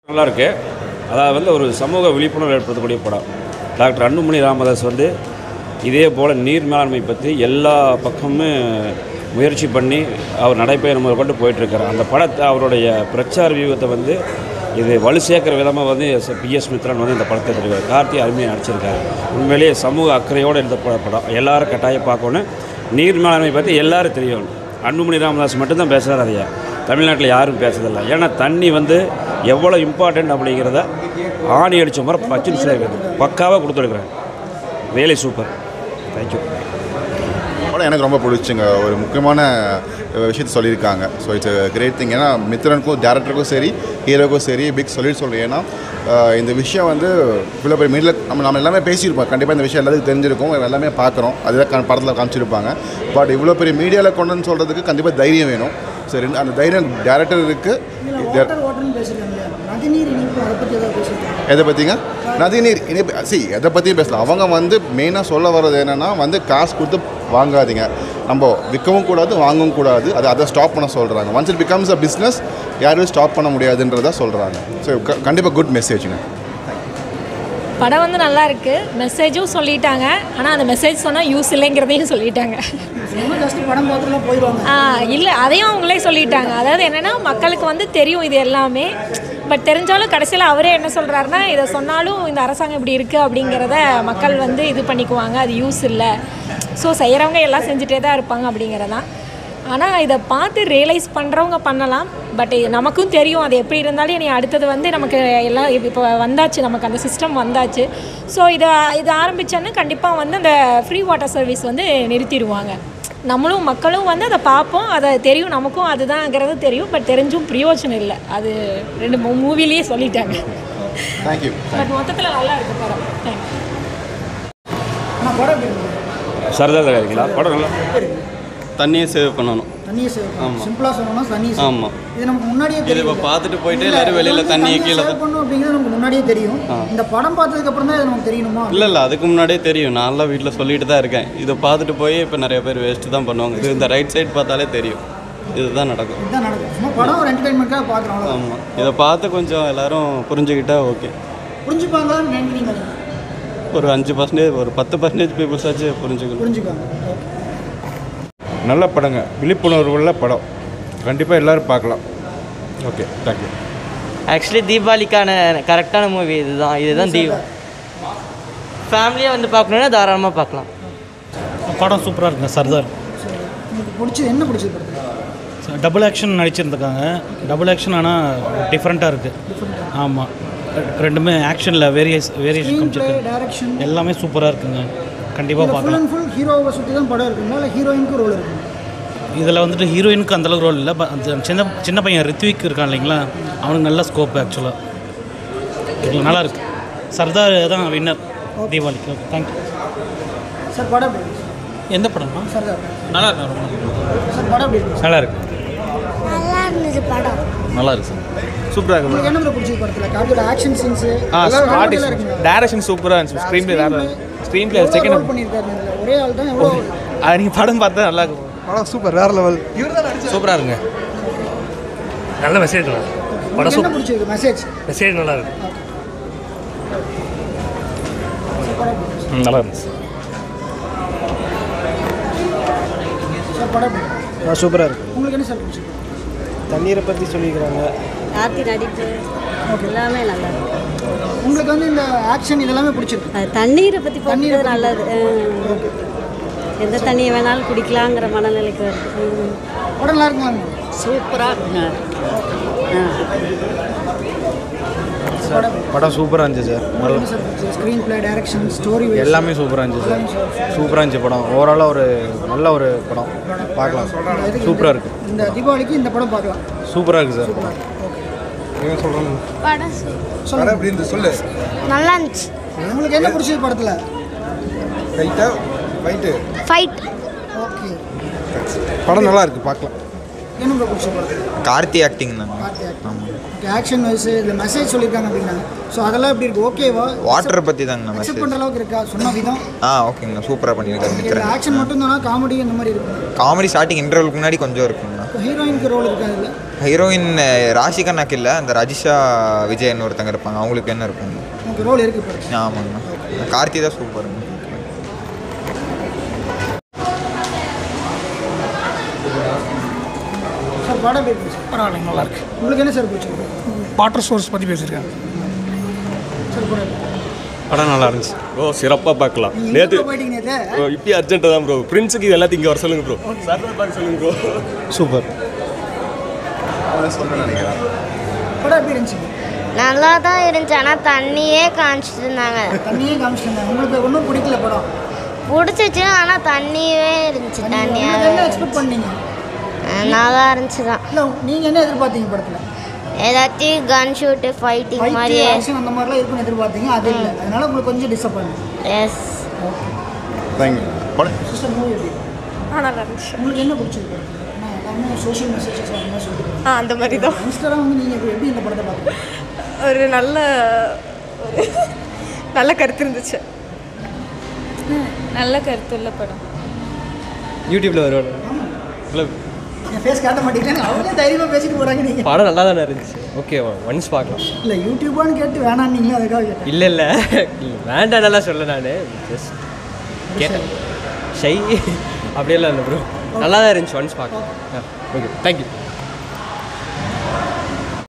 நல்லா இருக்கு அதாவது வந்து ஒரு சமூக விழிப்புணர்வு ஏற்படுத்தக்கூடிய படம் டாக்டர் அன்புமணி ராமதாஸ் வந்து இதே போல் நீர் மேலாண்மை பற்றி எல்லா பக்கமும் முயற்சி பண்ணி அவர் நடைபெறும் முதல் கொண்டு போயிட்டுருக்கார் அந்த படத்தை அவருடைய பிரச்சார வியூகத்தை வந்து இது வலு சேர்க்குற விதமாக வந்து பிஎஸ் மித்ரன் வந்து இந்த படத்தை எடுத்திருக்காரு கார்த்தி அருமையாக நடிச்சிருக்காரு உண்மையிலேயே சமூக அக்கறையோடு எடுத்த பட- படம் எல்லாரும் கட்டாயம் பார்க்கணும் நீர் மேலாண்மை பற்றி எல்லாரும் தெரியணும் அன்புமணி ராமதாஸ் மட்டும்தான் பேசுகிறார் அதையா தமிழ்நாட்டில் யாரும் பேசுறதில்ல ஏன்னா தண்ணி வந்து எவ்வளோ இம்பார்ட்டன்ட் அப்படிங்கிறத ஆணி அடித்த மாதிரி பச்சை நிமிஷம் பக்காவாக கொடுத்துருக்குறேன் வேலை சூப்பர் தேங்க்யூ படம் எனக்கு ரொம்ப பிடிச்சுங்க ஒரு முக்கியமான விஷயத்தை சொல்லியிருக்காங்க ஸோ இட்ஸ் கிரேட் திங் ஏன்னா மித்ரனுக்கும் டேரக்டருக்கும் சரி ஹீரோக்கும் சரி பிக் சொல்லிட்டு சொல்கிறேன் ஏன்னா அஹ், இந்த விஷயம் வந்து இவ்வளோ பெரிய மீடியில் நம்ம நம்ம எல்லாமே பேசியிருப்போம் கண்டிப்பாக இந்த விஷயம் எல்லாத்துக்கும் தெரிஞ்சிருக்கும் நம்ம எல்லாமே பார்க்குறோம் அதுதான் க- படத்தில் காமிச்சிருப்பாங்க பட் இவ்வளோ பெரிய மீடியாவில் கொண்டு வந்து சொல்கிறதுக்கு கண்டிப்பாக தைரியம் வேணும் சரி அந்த தைரியம் டேரக்டர் இருக்குது வாட்டர் வாட்டர்னு பேசுகிறாங்க இல்லையா நதிநீர் இனிப்பு அதை பற்றி ஏதாவது பேசுகிறாங்க எதை பற்றிங்க நதிநீர் இனிப்பு சி எதை பற்றியும் பேசலாம் அவங்க வந்து மெயினாக சொல்ல வர்றது என்னென்னா வந்து காசு கொடுத்து வாங்காதீங்க நம்ம விற்கவும் கூடாது வாங்கவும் கூடாது அது அதை ஸ்டாப் பண்ண சொல்கிறாங்க once it becomes a business யாரும் ஸ்டாப் பண்ண முடியாதுன்றதா சொல்கிறாங்க ஸோ கண்டிப்பாக குட் மெசேஜுங்க படம் வந்து நல்லா இருக்கு மெசேஜும் சொல்லிட்டாங்க ஆனால் அந்த மெசேஜ் சொன்னால் யூஸ் இல்லைங்கிறதையும் சொல்லிட்டாங்க ரொம்ப ஜாஸ்தி படம் பார்த்துலாம் போயிடுவாங்க ஆ, இல்லை அதையும் அவங்களே சொல்லிட்டாங்க அதாவது என்னென்னா மக்களுக்கு வந்து தெரியும் இது எல்லாமே பட் தெரிஞ்சாலும் கடைசியில் அவரே என்ன சொல்கிறாருன்னா இதை சொன்னாலும் இந்த அரசாங்கம் இப்படி இருக்குது அப்படிங்கிறத மக்கள் வந்து இது பண்ணிக்குவாங்க அது யூஸ் இல்லை ஸோ செய்கிறவங்க எல்லாம் செஞ்சுட்டே தான் இருப்பாங்க அப்படிங்கிறதான் ஆனால் இதை பார்த்து ரியலைஸ் பண்ணுறவங்க பண்ணலாம் பட் நமக்கும் தெரியும் அது எப்படி இருந்தாலும் இனி அடுத்தது வந்து நமக்கு எல்லாம் இப்போ வந்தாச்சு நமக்கு அந்த சிஸ்டம் வந்தாச்சு ஸோ இதை இது ஆரம்பித்தோன்னா கண்டிப்பாக வந்து அந்த ஃப்ரீ வாட்டர் சர்வீஸ் வந்து நிறுத்திடுவாங்க நம்மளும் மக்களும் வந்து அதை பார்ப்போம் அதை தெரியும் நமக்கும் அதுதான்ங்கிறது தெரியும் பட் தெரிஞ்சும் பிரயோஜனம் இல்லை அது ரெண்டு மூவிலேயே சொல்லிட்டாங்க தேங்க்யூ பட் மொத்தத்தில் நல்லா இருக்கு படம் தேங்க்யூ ஆனால் படம் எப்படி இருக்கு சரதா இருக்கீங்களா படம் நல்லா தண்ணியை சேவ் பண்ணணும் தண்ணியை சேவ் சிம்பிளாக சொல்லணும்னா தண்ணியை save ஆமாம் இது நமக்கு முன்னாடியே இது தெரியும் இப்போ பார்த்துட்டு போயிட்டு இல்ல, எல்லாரும் இது வெளியில் வந்து தண்ணியை தண்ணியை கீழே save பண்ணணும் அப்படிங்கிறது நமக்கு முன்னாடியே தெரியும் இந்த படம் பார்த்ததுக்கு அப்புறம் தான் இது நமக்கு தெரியணுமா இல்லை இல்லை அதுக்கு முன்னாடியே தெரியும் நான்லாம் வீட்டில் சொல்லிட்டு தான் இருக்கேன் இதை பார்த்துட்டு போய் இப்போ நிறைய பேர் வேஸ்ட்டு தான் பண்ணுவாங்க இது இந்த ரைட் சைடு பார்த்தாலே தெரியும் இதுதான் நடக்கும் இதுதான் நடக்கும் சும்மா படம் ஒரு என்டர்டைன்மெண்ட்டாக பார்க்குறோம் அவ்வளோ ஆமாம் இதை பார்த்து கொஞ்சம் எல்லாரும் புரிஞ்சுக்கிட்டா ஓகே புரிஞ்சுப்பாங்களான்னு நினைக்கிறீங்க ஒரு அஞ்சு பர்சன்டேஜ் ஒரு பத்து பர்சன்டேஜ் பீப்புள்ஸ் ஆச்சு புரிஞ்சுக்கணும் புரிஞ்சுப்பாங்க ஓகே நல்ல படங்க விழிப்புணர்வுள்ள படம் கண்டிப்பாக எல்லோரும் பார்க்கலாம் ஓகே தேங்க்யூ ஆக்சுவலி தீபாவளிக்கான கரெக்டான மூவி இதுதான் இதுதான் தீபா ஃபேமிலியாக வந்து பார்க்கணுன்னா தாராளமாக பார்க்கலாம் படம் சூப்பராக இருக்குங்க சர்தார் சரி உங்களுக்கு பிடிச்சது என்ன பிடிச்சது படத்தில் டபுள் ஆக்ஷன் நடிச்சிருந்துருக்காங்க டபுள் ஆக்ஷன் ஆனால் டிஃப்ரெண்ட்டாக இருக்குது ஆமாம் ரெண்டுமே ஆக்ஷனில் வேரியஸ் வேரியேஷன் ஸ்க்ரீன் ப்ளே காமிச்சிருக்காங்க டைரக்ஷன் எல்லாமே சூப்பராக இருக்குங்க கண்டிப்பாக ஃபுல் பார்க்கலாம் அண்ட் ஃபுல் ஹீரோவை சுற்றி தான் படம் இருக்குங்களா இல்லை ஹீரோயினுக்கு ரோல் இருக்குங்க இதில் வந்துட்டு ஹீரோயினுக்கு அந்தளவுக்கு ரோல் இல்லை பட் அந்த சின்ன சின்ன பையன் ரித்விக் இருக்கான் இல்லைங்களா அவனுக்கு நல்ல ஸ்கோப் ஆக்சுவலாக நல்லா இருக்கு சர்தார் தான் வின்னர் தீபாவளிக்கு ஓகே தேங்க்யூ சார் படம் எப்படி இருக்கு எந்த படமா சார் சார் நல்லா இருக்கு ரொம்ப சார் படம் எப்படி இருக்கு நல்லா இருக்கு நல்லா இருந்தது படம் நல்லா இருக்கு சார் சூப்பராக இருக்கு உங்களுக்கு என்ன ப்ரோ பிடிச்சது படத்தில் கார்த்தியோட ஆக்ஷன் சீன்ஸு ஆ எல்லாம் இருக்குங்க டேரக்ஷன் சூப்பராக இருந்துச்சு ஸ்க்ரீன் பிளே வேறு ஸ்க்ரீன் பிளே எவ்வளோ செகண்ட் ரோல் பண்ணியிருக்காரு இதுல? ஒரே ஆள் தான் எவ்வளோ அது நீங்கள் படம் பார்த்தா நல்லா இருக்கும் படம் சூப்பர் வேறு லெவல் சூப்பராக இருங்க நல்ல மெசேஜ் தான் படம் உங்களுக்கு என்ன பிடிச்சிருக்கு மெசேஜ் மெசேஜ் நல்லா இருக்கு ம், நல்லா இருந்துச்சு சார் படம் எப்படி இருக்கு? சூப்பராக இருக்கு உங்களுக்கு என்ன சார் பிடிச்சிருக்கு தண்ணீரை பற்றி சொல்லிக்கிறாங்க கார்த்தி நடிப்பு எல்லாமே நல்லா இருக்கு உங்களுக்கு வந்து இந்த ஆக்ஷன் இதெல்லாமே பிடிச்சிருக்கு அது தண்ணீரை பற்றி தண்ணீரை போட்டது நல்லது ஓகே எந்த தண்ணியை வேணாலும் குடிக்கலாங்கிற மனநிலைக்கு வருது ம். படம் நல்லா இருக்குங்களா சூப்பராக இருக்குங்க படம் படம் சூப்பராக இருந்துச்சு சார் உங்களுக்கு என்ன சார் பிடிச்சது ஸ்க்ரீன் ப்ளே டைரக்ஷன் ஸ்டோரி எல்லாமே சூப்பராக இருந்துச்சு சார் சூப்பராக இருந்துச்சு படம் ஓவராலாக ஒரு நல்ல ஒரு படம் பார்க்கலாம் சூப்பராக இருக்குது இந்த தீபாவளிக்கு இந்த படம் பார்க்கலாம் சூப்பராக இருக்குது சார் ஓகே என்ன சொல்கிறோம் படம் சொல்லுங்க எப்படி இருந்து சொல்லு நல்லா இருந்துச்சு உங்களுக்கு என்ன பிடிச்சது படத்தில் ரைட்டாக ரைட்டு ஃபைட் ஓகே படம் நல்லா இருக்குது பார்க்கலாம் என்ன ப்ரோ பிடிச்சது படத்தில் கார்த்தி ஆக்டிங் தான் கார்த்தி ஓகே ஆக்ஷன் வைஸ் இதில் மெசேஜ் சொல்லியிருக்காங்க அப்படின்னாங்க ஸோ அதெல்லாம் எப்படி இருக்கு ஓகேவா வாட்டரை பற்றி தாங்கண்ணா அக்செப்ட் மெசேஜ் பண்ணுற அளவுக்கு இருக்கா சொன்ன விதம் ஆ ஓகேங்கண்ணா சூப்பராக பண்ணியிருக்காரு இந்த மித்ரன் ஆக்ஷன் மட்டும் தானா காமெடி அந்த மாதிரி இருக்கும் காமெடி ஸ்டார்டிங் இன்டர்வலுக்கு முன்னாடி கொஞ்சம் இருக்குங்கண்ணா ஹீரோயினுக்கு ரோல் இருக்கா அதில் ஹீரோயின் ராஷிகா நாக்கு இல்லை அந்த ரஜிஷா விஜயன் ஒருத்தங்க இருப்பாங்க அவங்களுக்கு என்ன இருக்கும் உங்களுக்கு ரோல் இருக்கு இப்போ ஆமாங்கண்ணா கார்த்தி தான் சூப்பருங்க சார் படம் எப்படி இருந்துச்சு பரவாயில்லைங்க நல்லா இருக்கு உங்களுக்கு என்ன சார் பிடிச்சிருக்கு வாட்டர் சோர்ஸ் பற்றி பேசியிருக்காங்க சார் படம் எப்படி? படம் நல்லா இருந்துச்சு ப்ரோ சிறப்பாக பார்க்கலாம் நீங்க நேற்று எங்க போயிட்டீங்க நேத்து? ப்ரோ இப்பயே அர்ஜென்ட்டாக தான் ப்ரோ பிரின்ஸுக்கு இது எல்லாத்தையும் இங்கே வர சொல்லுங்க ப்ரோ சார் பார்க்க சொல்லுங்க ப்ரோ சூப்பர் சொல்ல நினைக்கிறேன் படம் எப்படி இருந்துச்சு நல்லா தான் இருந்துச்சு ஆனால் தண்ணியே காமிச்சிட்டு இருந்தாங்க தண்ணியே காமிச்சிருந்தாங்க உங்களுக்கு ஒன்றும் பிடிக்கல படம் பிடிச்சிச்சு ஆனால் தண்ணியே இருந்துச்சு உங்களுக்கு தண்ணியாகவே என்ன எக்ஸ்பெக்ட் பண்ணீங்க நல்லா இருந்துச்சு தான் இல்லை நீங்கள் என்ன எதிர்பார்த்தீங்க படத்தில் ஏதாச்சும் கன் ஷூட்டு ஃபைட்டிங் மாதிரியே ஆக்ஷன் அந்த மாதிரிலாம் இருக்குன்னு எதிர்பார்த்தீங்க அது இல்லை அதனால உங்களுக்கு கொஞ்சம் டிசப்பாயிண்ட் எஸ் தேங்க்யூ படம் சிஸ்டர் மூவி எப்படி ஆ நல்லா இருந்துச்சு உங்களுக்கு என்ன பிடிச்சிருக்கு ஏன்னா எல்லாமே சோஷியல் மெசேஜஸ் அந்த மாதிரி சொல்லிட்டு ஆ அந்த மாதிரி தான் யங்ஸ்டராக வந்து நீங்கள் எப்படி எப்படி இந்த படத்தை பார்க்குறீங்க ஒரு நல்ல ஒரு நல்ல கருத்து இருந்துச்சு நல்ல கருத்துள்ள படம் யூடியூப்பில் வருவாங்க இல்லை என் ஃபேஸ் காட்ட மாட்டேங்கிறாங்க அவங்களே தைரியமாக பேசிட்டு போகிறாங்க நீங்கள் படம் நல்லா தானே இருந்துச்சு ஓகே ஒன்ஸ் பார்க்கலாம் இல்லை யூடியூப்பான்னு கேட்டு வேணான்னீங்களா அதுக்காக கேட்டேன் இல்லை இல்லை வேண்டாம்லாம் சொல்ல நான் ஜஸ்ட் கேட்டேன் ஷை அப்படியெல்லாம் இல்லை ப்ரோ நல்லா தான் இருந்துச்சு ஒன்ஸ் பார்க்கலாம் ஓகே தேங்க்யூ